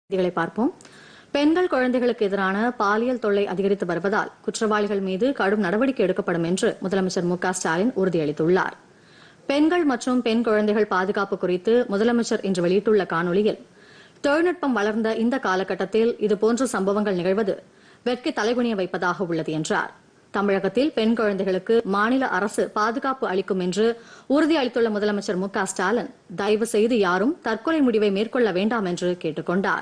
செய்திகளை பார்ப்போம் பெண்கள் குழந்தைகளுக்கு எதிரான பாலியல் தொல்லை அதிகரித்து வருவதால் குற்றவாளிகள் மீது கடும் நடவடிக்கை எடுக்கப்படும் என்று முதலமைச்சர் மு க ஸ்டாலின் உறுதியளித்துள்ளார் பெண்கள் மற்றும் பெண் குழந்தைகள் பாதுகாப்பு குறித்து முதலமைச்சர் இன்று வெளியிட்டுள்ள காணொலியில் தொழில்நுட்பம் வளர்ந்த இந்த காலகட்டத்தில் இதுபோன்ற சம்பவங்கள் நிகழ்வது வெட்கி தலைகுனிய வைப்பதாக உள்ளது என்றார் தமிழகத்தில் பெண் குழந்தைகளுக்கு மாநில அரசு பாதுகாப்பு அளிக்கும் என்று உறுதியளித்துள்ள முதலமைச்சர் மு க ஸ்டாலின் தயவு செய்து யாரும் தற்கொலை முடிவை மேற்கொள்ள வேண்டாம் என்று கேட்டுக் கொண்டார்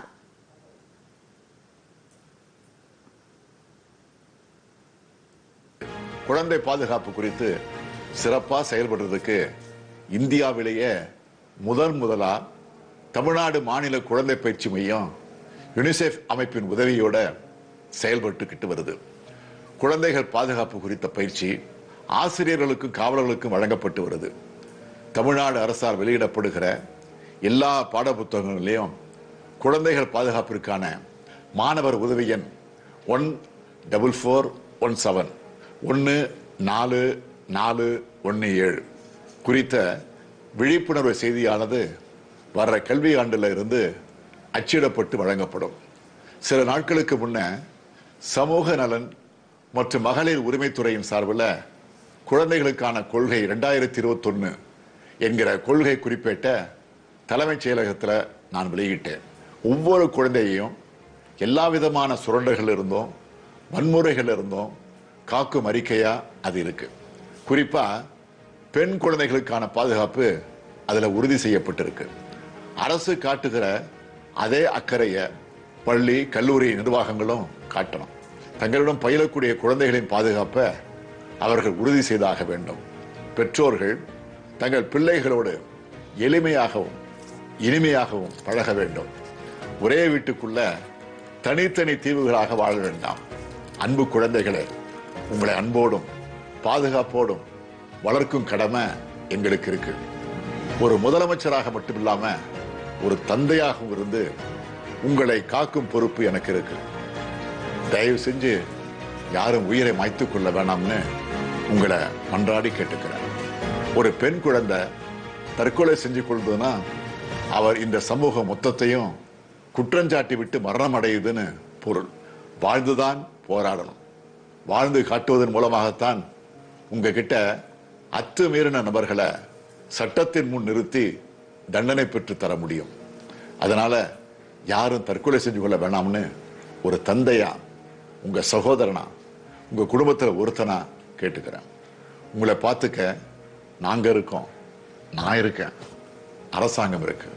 குழந்தை பாதுகாப்பு குறித்து சிறப்பா செயல்படுறதுக்கு இந்தியாவிலேயே முதன் முதலா தமிழ்நாடு மாநில குழந்தை பயிற்சி மையம் யுனிசெஃப் அமைப்பின் உதவியோட செயல்பட்டுக்கிட்டு வருது குழந்தைகள் பாதுகாப்பு குறித்த பயிற்சி ஆசிரியர்களுக்கும் காவலர்களுக்கும் வழங்கப்பட்டு வருது தமிழ்நாடு அரசால் வெளியிடப்படுகிற எல்லா பாடப்புத்தகங்களிலும் குழந்தைகள் பாதுகாப்பிற்கான மாணவர் உதவி எண் one double four one seven ஒன்று நாலு நாலு ஒன்று ஏழு குறித்த விழிப்புணர்வு செய்தியானது வர்ற கல்வி ஆண்டுல இருந்து அச்சிடப்பட்டு வழங்கப்படும் சில நாட்களுக்கு முன்ன சமூக நலன் மற்றும் மகளிர் உரிமைத்துறையின் சார்பில் குழந்தைகளுக்கான கொள்கை ரெண்டாயிரத்தி இருபத்தொன்னு என்கிற கொள்கை குறிப்பிட்ட தலைமைச் செயலகத்தில் நான் வெளியிட்டேன் ஒவ்வொரு குழந்தையையும் எல்லா விதமான சுரண்டல்கள் இருந்தும் வன்முறைகள் இருந்தும் காக்கும் அறிக்கையா அது இருக்கு குறிப்பா பெண் குழந்தைகளுக்கான பாதுகாப்பு அதுல உறுதி செய்யப்பட்டிருக்கு அரசு காட்டுகிற அதே அக்கறைய பள்ளி கல்லூரி நிர்வாகங்களும் காட்டணும் தங்களிடம் பயிலக்கூடிய குழந்தைகளின் பாதுகாப்பை அவர்கள் உறுதி செய்தாக வேண்டும் பெற்றோர்கள் தங்கள் பிள்ளைகளோடு எளிமையாகவும் இனிமையாகவும் பழக வேண்டும் ஒரே வீட்டுக்குள்ள தனித்தனி தீவுகளாக வாழ வேண்டாம் அன்பு குழந்தைகளே உங்களை அன்போடும் பாதுகாப்போடும் வளர்க்கும் கடமை எங்களுக்கு இருக்கு ஒரு முதலமைச்சராக மட்டுமில்லாம ஒரு தந்தையாகவும் இருந்து உங்களை காக்கும் பொறுப்பு எனக்கு இருக்கு தயவு செஞ்சு யாரும் உயிரை மாய்த்துக் கொள்ள வேணாம்னு உங்களை மன்றாடி கேட்டுக்கிறேன் ஒரு பெண் குழந்தை தற்கொலை செஞ்சு கொள்வதுன்னா அவர் இந்த சமூகம் மொத்தத்தையும் குற்றஞ்சாட்டி விட்டு மரணம் அடையுதுன்னு பொருள் வாழ்ந்துதான் போராடணும் வாழ்ந்து காட்டுவதன் மூலமாகத்தான் உங்ககிட்ட அத்துமீறின நபர்களை சட்டத்தின் முன் நிறுத்தி தண்டனை பெற்று தர முடியும் அதனால யாரும் தற்கொலை செஞ்சு கொள்ள வேணாம்னு ஒரு தந்தையா உங்க சகோதரனா உங்க குடும்பத்துல ஒருத்தனா கேட்டுக்கிறேன் உங்களை பார்த்துக்க நாங்க இருக்கோம் நான் இருக்கேன் அரசாங்கம் இருக்கு